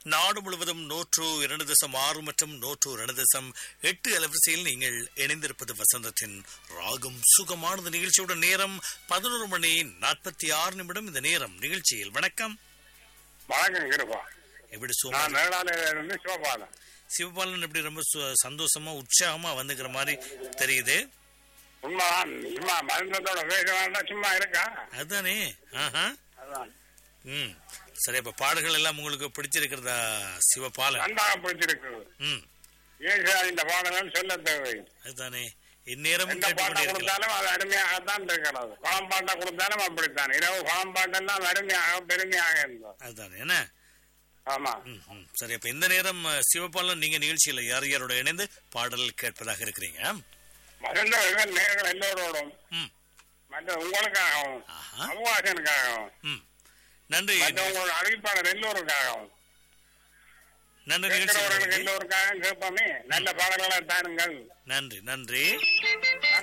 நாடு முழுவதும் நூற்று இரண்டு தசம் ஆறு மற்றும் நூற்று இரண்டு தசம் எட்டு அலைவரிசையில் நீங்கள் இணைந்திருப்பது வசந்தத்தின் ராகம் சுகமானது நிகழ்ச்சியோட நேரம் பதினோரு மணி நாற்பத்தி ஆறு நிமிடம் இந்த நேரம் நிகழ்ச்சியில் வணக்கம் வணக்கம் கிருபா எப்படி நான் சுகமா மேலாளையில இருந்து சிவபாலன் சிவபாலன் எப்படி ரொம்ப சு- சந்தோஷமா உற்சாகமா வந்துக்கிற மாதிரி தெரியுது உண்மைதான் சும்மா மருந்தத்தோட பேச வேண்டாம் சும்மா இருக்கா அதுதானே ஆஹா அதான் ம் சரி அப்ப பாடல்கள் எல்லாம் உங்களுக்கு பிடிச்சிருக்கிறதா சிவபாலன் நன்றாக பிடிச்சிருக்கு ம் ஏசா இந்த பாடல்கள் சொல்ல தேவை அதுதானே இந்நேரமும் எந்த பாட்டை கேட்டுக்கொண்டே இருக்கலாம் கொடுத்தாலும் அது அருமையாகத்தான் இருக்கிறது குளம் பாட்டை கொடுத்தாலும் அப்படித்தான் இரவு குளம் பாட்டெல்லாம் அருமையாக பெருமையாக இருந்தது அதுதானே என்ன ஆமா ம், ம். சரி அப்ப இந்த நேரம் அஹ், சிவபாலன் நீங்க நிகழ்ச்சியில யார் யாரோட இணைந்து பாடல் கேட்பதாக இருக்கிறீங்க மருந்தவர்கள் நேர்கள் எல்லோரோடும் ம் மற்ற உங்களுக்காகவும் ஆஹா அபுவாசனுக்காகவும் ம் நன்றி மற்ற உங்களோட அறிவிப்பாளர் எல்லோருக்காகவும் நன்றி கேட்கிறவர்களுக்கு நிகழ்ச்சி எல்லோருக்காகவும் கேட்போமே நல்ல பாடல்களை தாருங்கள் நன்றி நன்றி